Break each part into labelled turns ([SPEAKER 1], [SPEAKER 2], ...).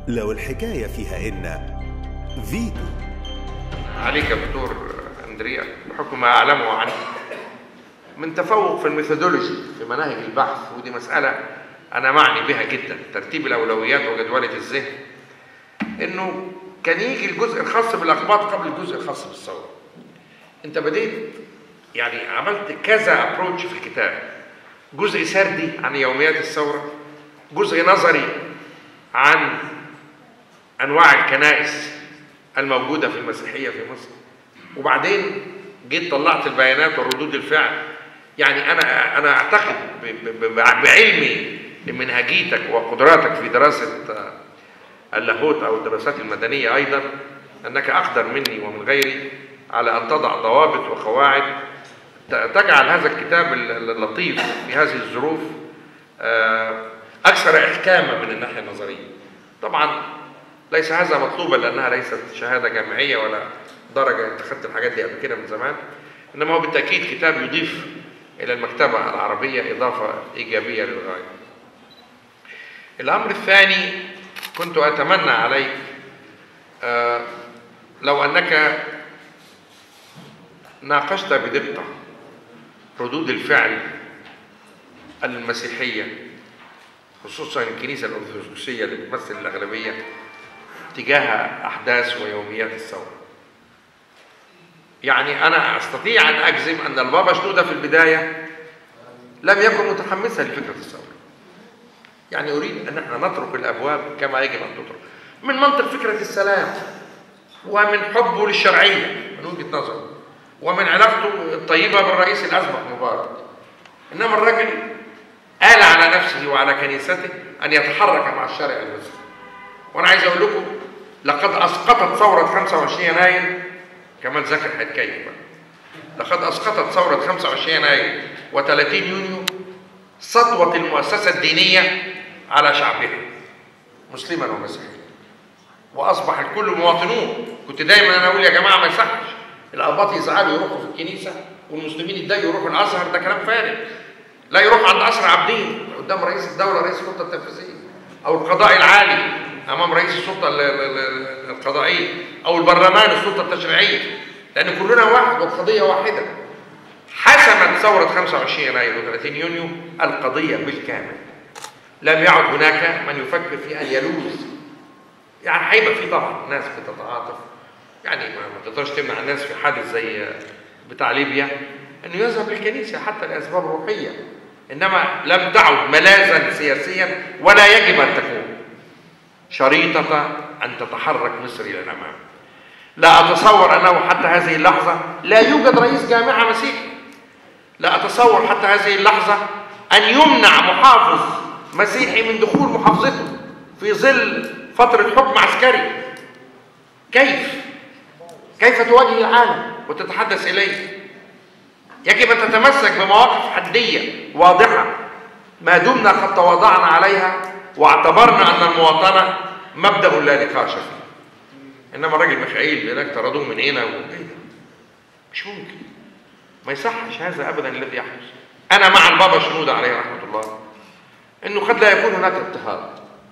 [SPEAKER 1] لو الحكاية فيها إن فيتو
[SPEAKER 2] عليك يا دكتور اندريا بحكم ما اعلمه عنه من تفوق في الميثودولوجي في مناهج البحث ودي مساله انا معني بها جدا ترتيب الاولويات وجدوله الذهن انه كان يجي الجزء الخاص بالاقباط قبل الجزء الخاص بالثوره انت بديت يعني عملت كذا ابروتش في الكتاب جزء سردي عن يوميات الثوره جزء نظري عن انواع الكنائس الموجوده في المسيحيه في مصر وبعدين جيت طلعت البيانات وردود الفعل يعني انا انا اعتقد ب- ب- ب- بعلمي بمنهجيتك وقدراتك في دراسه آه، اللاهوت او الدراسات المدنيه ايضا انك اقدر مني ومن غيري على ان تضع ضوابط وقواعد ت- تجعل هذا الكتاب الل- اللطيف في هذه الظروف آه، اكثر احكاما من الناحيه النظريه. طبعا ليس هذا مطلوبا لانها ليست شهاده جامعيه ولا درجه انت خدت الحاجات دي قبل كده من زمان انما هو بالتاكيد كتاب يضيف الى المكتبه العربيه اضافه ايجابيه للغايه. الامر الثاني كنت اتمنى عليك آه، لو انك ناقشت بدقه ردود الفعل المسيحيه خصوصا الكنيسه الارثوذكسيه اللي بتمثل الاغلبيه تجاه احداث ويوميات الثوره. يعني انا استطيع ان اجزم ان البابا شنوده في البدايه لم يكن متحمسا لفكره الثوره. يعني اريد ان احنا نترك الابواب كما يجب ان تترك. من منطق فكره السلام ومن حبه للشرعيه من وجهه نظره ومن علاقته الطيبه بالرئيس الاسبق مبارك. انما الرجل آل على نفسه وعلى كنيسته أن يتحرك مع الشارع المصري وأنا عايز أقول لكم لقد أسقطت ثورة 25 يناير كمال زكي هيتكيف بقى لقد أسقطت ثورة 25 يناير و30 يونيو سطوة المؤسسة الدينية على شعبها مسلما ومسيحيا واصبح الكل مواطنون كنت دايما انا اقول يا جماعه ما يصحش الاباط يزعلوا يروحوا في الكنيسه والمسلمين يتضايقوا يروحوا الازهر ده كلام فارغ لا يروح عند اسرى عابدين قدام رئيس الدوله رئيس السلطه التنفيذيه او القضاء العالي امام رئيس السلطه ال- ال- ال- القضائيه او البرلمان السلطه التشريعيه لان كلنا واحد والقضيه واحده حسمت ثوره 25 يناير و30 يونيو القضيه بالكامل لم يعد هناك من يفكر في ان يلوز يعني هيبقى في طبعا ناس بتتعاطف يعني ما ما تقدرش تمنع الناس في حادث زي بتاع ليبيا انه يذهب للكنيسه حتى لاسباب روحيه انما لم تعد ملاذا سياسيا ولا يجب ان تكون شريطه ان تتحرك مصر الى الامام لا اتصور انه حتى هذه اللحظه لا يوجد رئيس جامعه مسيحي لا اتصور حتى هذه اللحظه ان يمنع محافظ مسيحي من دخول محافظته في ظل فتره حكم عسكري كيف كيف تواجه العالم وتتحدث اليه يجب ان تتمسك بمواقف حديه واضحه ما دمنا قد تواضعنا عليها واعتبرنا ان المواطنه مبدا لا نقاش فيه انما الراجل ميخائيل هناك طردوه من هنا و... إيه ده؟ مش ممكن ما يصحش هذا ابدا الذي يحدث انا مع البابا شنوده عليه رحمه الله انه قد لا يكون هناك اضطهاد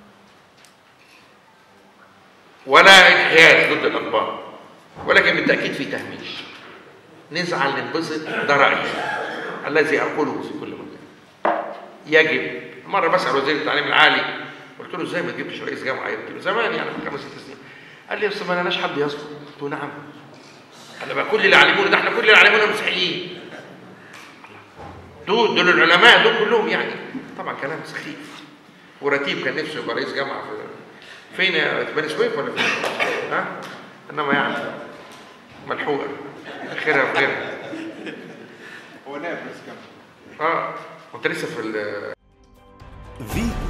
[SPEAKER 2] ولا انحياز ضد الاخبار ولكن بالتاكيد في تهميش نزعل ننبسط ده رايي الذي اقوله في كل مكان يجب مره بسال وزير التعليم العالي قلت له ازاي ما تجيبش رئيس جامعه قلت له زمان يعني من خمس ست سنين قال لي بس ما لناش حد يسقط قلت له نعم انا بقى كل اللي علمونا ده احنا كل اللي علمونا مسيحيين دول دول العلماء دول كلهم يعني طبعا كلام سخيف ورتيب كان نفسه يبقى رئيس جامعه في فين يا في بني سويف ولا فين؟ ها؟ انما يعني ملحوقه خيرها في غيرها
[SPEAKER 3] هو نائب رئيس جامعه
[SPEAKER 2] اه وانت لسه في ال-
[SPEAKER 1] فيتو